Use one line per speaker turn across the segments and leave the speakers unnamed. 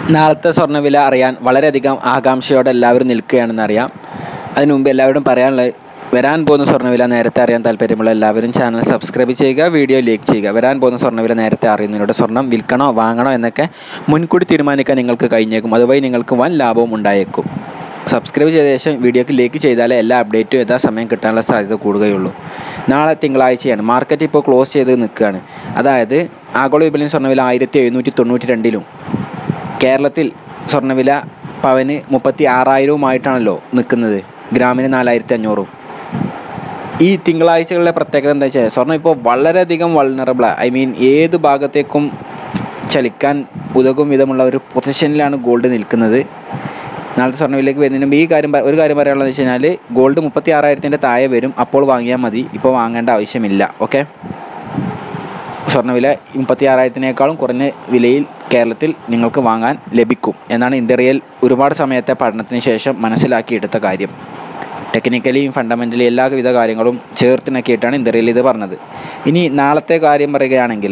നാളത്തെ സ്വർണ്ണവില അറിയാൻ വളരെയധികം ആകാംക്ഷയോടെ എല്ലാവരും നിൽക്കുകയാണെന്ന് അറിയാം അതിനു മുമ്പ് എല്ലാവരും പറയാനുള്ളത് വരാൻ പോകുന്ന സ്വർണ്ണവില നേരത്തെ അറിയാൻ താല്പര്യമുള്ള എല്ലാവരും ചാനൽ സബ്സ്ക്രൈബ് ചെയ്യുക വീഡിയോ ലൈക്ക് ചെയ്യുക വരാൻ പോകുന്ന സ്വർണ്ണവില നേരത്തെ അറിയുന്നതിലൂടെ സ്വർണ്ണം വിൽക്കണോ വാങ്ങണോ എന്നൊക്കെ മുൻകൂട്ടി തീരുമാനിക്കാൻ നിങ്ങൾക്ക് കഴിഞ്ഞേക്കും അതുവഴി നിങ്ങൾക്ക് വൻ ലാഭവും ഉണ്ടായേക്കും സബ്സ്ക്രൈബ് ചെയ്ത ശേഷം വീഡിയോക്ക് ലൈക്ക് ചെയ്താലേ എല്ലാ അപ്ഡേറ്റും യഥാസമയം കിട്ടാനുള്ള സാധ്യത കൂടുകയുള്ളൂ നാളെ തിങ്കളാഴ്ചയാണ് മാർക്കറ്റ് ഇപ്പോൾ ക്ലോസ് ചെയ്ത് നിൽക്കുകയാണ് അതായത് ആഗോള വിപണിയിൽ സ്വർണ്ണവില ആയിരത്തി എഴുന്നൂറ്റി തൊണ്ണൂറ്റി രണ്ടിലും കേരളത്തിൽ സ്വർണ്ണവില പവന് മുപ്പത്തി ആറായിരവുമായിട്ടാണല്ലോ നിൽക്കുന്നത് ഗ്രാമിന് നാലായിരത്തി അഞ്ഞൂറും ഈ തിങ്കളാഴ്ചകളിലെ പ്രത്യേകത എന്താ വെച്ചാൽ സ്വർണ്ണം ഇപ്പോൾ വളരെയധികം വൾണറബിൾ ഐ മീൻ ഏത് ഭാഗത്തേക്കും ചലിക്കാൻ ഉതകും വിധമുള്ള ഒരു പൊസിഷനിലാണ് ഗോൾഡ് നിൽക്കുന്നത് നാളത്തെ സ്വർണ്ണവിലേക്ക് വരുന്നതിന് മുമ്പ് ഈ കാര്യം പ- ഒരു കാര്യം പറയാനുള്ളത് വെച്ച് കഴിഞ്ഞാൽ ഗോൾഡ് മുപ്പത്തി ആറായിരത്തിൻ്റെ താഴെ വരും അപ്പോൾ വാങ്ങിയാൽ മതി ഇപ്പോൾ വാങ്ങേണ്ട ആവശ്യമില്ല ഓക്കെ സ്വർണ്ണവില മുപ്പത്തി ആറായിരത്തിനേക്കാളും കുറഞ്ഞ വിലയിൽ കേരളത്തിൽ നിങ്ങൾക്ക് വാങ്ങാൻ ലഭിക്കും എന്നാണ് ഇന്ത്യയിൽ ഒരുപാട് സമയത്തെ പഠനത്തിന് ശേഷം മനസ്സിലാക്കിയെടുത്ത കാര്യം ടെക്നിക്കലിയും ഫണ്ടമെൻ്റലി എല്ലാവിധ കാര്യങ്ങളും ചേർത്തിണക്കിയിട്ടാണ് ഇന്ത്യയിൽ ഇത് പറഞ്ഞത് ഇനി നാളത്തെ കാര്യം പറയുകയാണെങ്കിൽ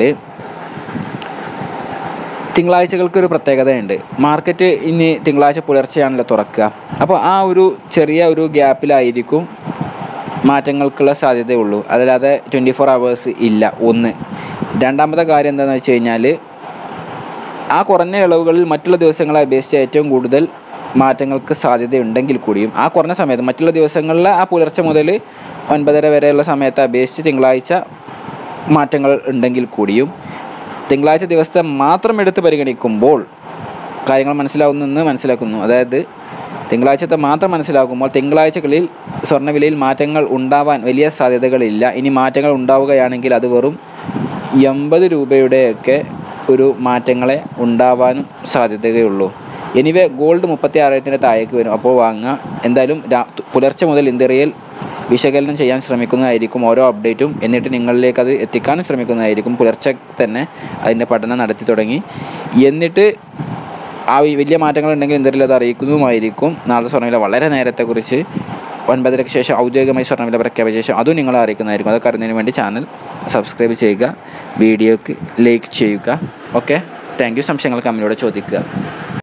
തിങ്കളാഴ്ചകൾക്ക് ഒരു പ്രത്യേകതയുണ്ട് മാർക്കറ്റ് ഇനി തിങ്കളാഴ്ച പുലർച്ചെയാണല്ലോ തുറക്കുക അപ്പോൾ ആ ഒരു ചെറിയ ഒരു ഗ്യാപ്പിലായിരിക്കും മാറ്റങ്ങൾക്കുള്ള സാധ്യതയുള്ളൂ അതല്ലാതെ ട്വൻറ്റി ഫോർ അവേഴ്സ് ഇല്ല ഒന്ന് രണ്ടാമത്തെ കാര്യം എന്താണെന്ന് വെച്ച് കഴിഞ്ഞാൽ ആ കുറഞ്ഞ ഇളവുകളിൽ മറ്റുള്ള ദിവസങ്ങളെ അപേക്ഷിച്ച് ഏറ്റവും കൂടുതൽ മാറ്റങ്ങൾക്ക് സാധ്യതയുണ്ടെങ്കിൽ കൂടിയും ആ കുറഞ്ഞ സമയത്ത് മറ്റുള്ള ദിവസങ്ങളിൽ ആ പുലർച്ചെ മുതൽ ഒൻപതര വരെയുള്ള സമയത്ത് അപേക്ഷിച്ച് തിങ്കളാഴ്ച മാറ്റങ്ങൾ ഉണ്ടെങ്കിൽ കൂടിയും തിങ്കളാഴ്ച ദിവസത്തെ മാത്രം എടുത്ത് പരിഗണിക്കുമ്പോൾ കാര്യങ്ങൾ മനസ്സിലാവുന്നെന്ന് മനസ്സിലാക്കുന്നു അതായത് തിങ്കളാഴ്ചത്തെ മാത്രം മനസ്സിലാക്കുമ്പോൾ തിങ്കളാഴ്ചകളിൽ സ്വർണ്ണവിലയിൽ മാറ്റങ്ങൾ ഉണ്ടാവാൻ വലിയ സാധ്യതകളില്ല ഇനി മാറ്റങ്ങൾ ഉണ്ടാവുകയാണെങ്കിൽ അത് വെറും എൺപത് രൂപയുടെയൊക്കെ ഒരു മാറ്റങ്ങളെ ഉണ്ടാവാനും സാധ്യതയുള്ളൂ എനിവേ ഗോൾഡ് മുപ്പത്തി ആറായിരത്തിൻ്റെ താഴേക്ക് വരും അപ്പോൾ വാങ്ങുക എന്തായാലും രാ പുലർച്ചെ മുതൽ ഇന്ത്യയിൽ വിശകലനം ചെയ്യാൻ ശ്രമിക്കുന്നതായിരിക്കും ഓരോ അപ്ഡേറ്റും എന്നിട്ട് നിങ്ങളിലേക്ക് അത് എത്തിക്കാനും ശ്രമിക്കുന്നതായിരിക്കും പുലർച്ചെ തന്നെ അതിൻ്റെ പഠനം നടത്തി തുടങ്ങി എന്നിട്ട് ആ ഈ വലിയ മാറ്റങ്ങൾ ഉണ്ടെങ്കിൽ എന്തെങ്കിലും അത് അറിയിക്കുന്നതുമായിരിക്കും നാളത്തെ സ്വർണ്ണവില വളരെ നേരത്തെക്കുറിച്ച് ഒൻപതരയ്ക്ക് ശേഷം ഔദ്യോഗികമായി സ്വർണ്ണവില പ്രഖ്യാപിച്ച ശേഷം അതും നിങ്ങളെ അറിയിക്കുന്നതായിരിക്കും അതൊക്കെ അറിയുന്നതിന് വേണ്ടി ചാനൽ സബ്സ്ക്രൈബ് ചെയ്യുക വീഡിയോക്ക് ലൈക്ക് ചെയ്യുക ഓക്കെ താങ്ക് യു സംശയങ്ങൾ കമ്മിലൂടെ ചോദിക്കുക